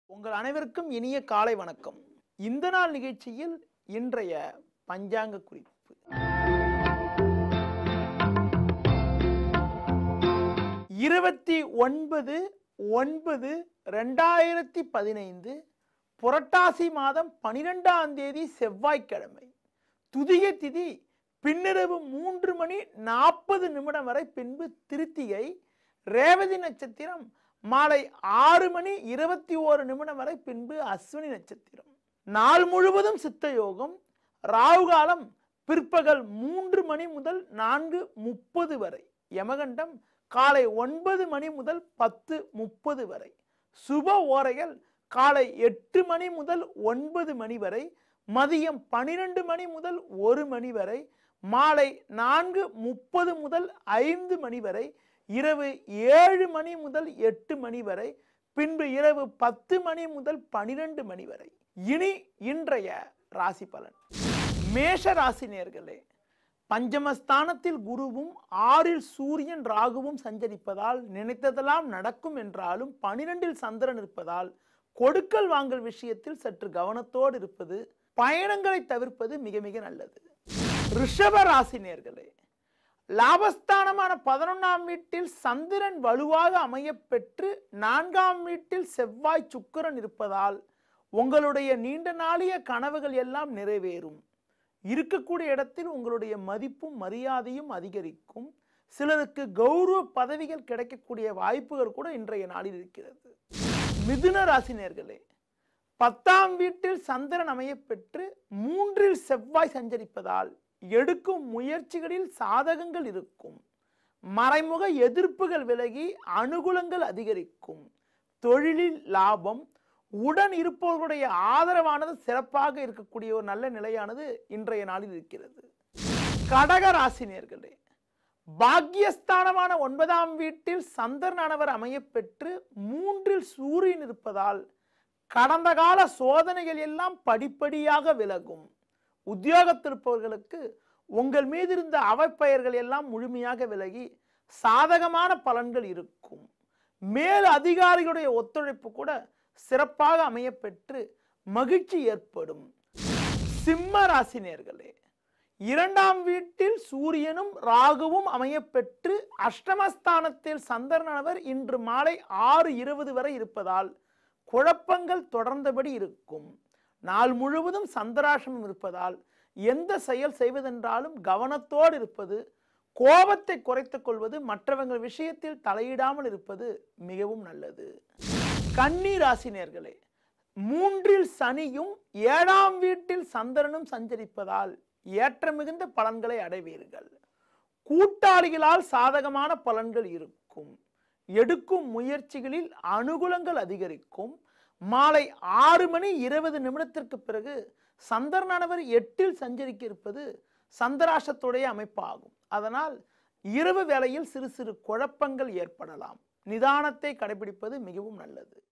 உங்கள் அனைவருக்கும் இனிய காலை வணக்கம் இந்த நாள் நிகழ்ச்சியில் இன்றைய பஞ்சாங்க குறிப்பு இருபத்தி ஒன்பது ஒன்பது ரெண்டாயிரத்தி பதினைந்து புரட்டாசி மாதம் பனிரெண்டாம் தேதி செவ்வாய்க்கிழமை துதிய திதி பின்னிரவு மூன்று மணி நாற்பது நிமிடம் வரை பின்பு திருத்திகை ரேவதி நட்சத்திரம் மாலை ஆறு மணி இருபத்தி ஓரு நிமிடம் வரை பின்பு அஸ்வினி நட்சத்திரம் நாள் முழுவதும் சித்த யோகம் ராகு காலம் பிற்பகல் மூன்று மணி முதல் நான்கு முப்பது வரை யமகண்டம் காலை ஒன்பது மணி முதல் பத்து முப்பது வரை சுப ஓரைகள் காலை எட்டு மணி முதல் ஒன்பது மணி வரை மதியம் பனிரெண்டு மணி முதல் ஒரு மணி வரை மாலை நான்கு முப்பது முதல் ஐந்து மணி வரை இரவு ஏழு மணி முதல் எட்டு மணி வரை பின்பு இரவு பத்து மணி முதல் பனிரெண்டு மணி வரை இனி இன்றைய ராசி பலன் மேஷ ராசி நேர்களே பஞ்சமஸ்தானத்தில் குருவும் ஆறில் சூரியன் ராகுவும் சஞ்சரிப்பதால் நினைத்ததெல்லாம் நடக்கும் என்றாலும் பனிரெண்டில் சந்திரன் இருப்பதால் கொடுக்கல் வாங்கல் விஷயத்தில் சற்று கவனத்தோடு இருப்பது பயணங்களை தவிர்ப்பது மிக மிக நல்லது ரிஷப ராசி நேர்களே லாபஸ்தானமான பதினொன்றாம் வீட்டில் சந்திரன் வலுவாக அமையப் பெற்று நான்காம் வீட்டில் செவ்வாய் சுக்கிரன் இருப்பதால் உங்களுடைய நீண்ட நாளிய கனவுகள் எல்லாம் நிறைவேறும் இருக்கக்கூடிய இடத்தில் உங்களுடைய மதிப்பும் மரியாதையும் அதிகரிக்கும் சிலருக்கு கௌரவ பதவிகள் கிடைக்கக்கூடிய வாய்ப்புகள் கூட இன்றைய நாளில் இருக்கிறது மிதுன ராசினியர்களே பத்தாம் வீட்டில் சந்திரன் அமையப் பெற்று மூன்றில் செவ்வாய் சஞ்சரிப்பதால் எடுக்கும் முயற்சிகளில் சாதகங்கள் இருக்கும் மறைமுக எதிர்ப்புகள் விலகி அனுகூலங்கள் அதிகரிக்கும் தொழிலில் லாபம் உடன் இருப்பவர்களுடைய ஆதரவானது சிறப்பாக இருக்கக்கூடிய ஒரு நல்ல நிலையானது இன்றைய நாளில் இருக்கிறது கடக ராசினியர்களே பாக்கியஸ்தானமான ஒன்பதாம் வீட்டில் சந்திரனானவர் அமையப் பெற்று மூன்றில் சூரியன் இருப்பதால் கடந்த கால சோதனைகள் எல்லாம் படிப்படியாக விலகும் உத்தியோகத்தில் இருப்பவர்களுக்கு உங்கள் மீது இருந்த அவப்பெயர்கள் எல்லாம் முழுமையாக விலகி சாதகமான பலன்கள் இருக்கும் மேல் அதிகாரிகளுடைய ஒத்துழைப்பு கூட சிறப்பாக அமையப்பெற்று மகிழ்ச்சி ஏற்படும் சிம்ம ராசினியர்களே இரண்டாம் வீட்டில் சூரியனும் ராகுவும் அமையப்பெற்று அஷ்டமஸ்தானத்தில் சந்திரனவர் இன்று மாலை ஆறு இருபது வரை இருப்பதால் குழப்பங்கள் தொடர்ந்தபடி இருக்கும் நாள் முழுவதும் சந்திராசிரமம் இருப்பதால் எந்த செயல் செய்வதென்றாலும் கவனத்தோடு இருப்பது கோபத்தை குறைத்துக் கொள்வது மற்றவங்கள் விஷயத்தில் தலையிடாமல் இருப்பது மிகவும் நல்லது கன்னி ராசினியர்களே மூன்றில் சனியும் ஏழாம் வீட்டில் சந்திரனும் சஞ்சரிப்பதால் ஏற்ற மிகுந்த பலன்களை அடைவீர்கள் கூட்டாளிகளால் சாதகமான பலன்கள் இருக்கும் எடுக்கும் முயற்சிகளில் அனுகூலங்கள் அதிகரிக்கும் மாலை ஆறு மணி இருபது நிமிடத்திற்கு பிறகு சந்திரனானவர் எட்டில் சஞ்சரிக்க இருப்பது சந்திராசத்துடைய அமைப்பாகும் அதனால் இரவு வேளையில் சிறு சிறு குழப்பங்கள் ஏற்படலாம் நிதானத்தை கடைபிடிப்பது மிகவும் நல்லது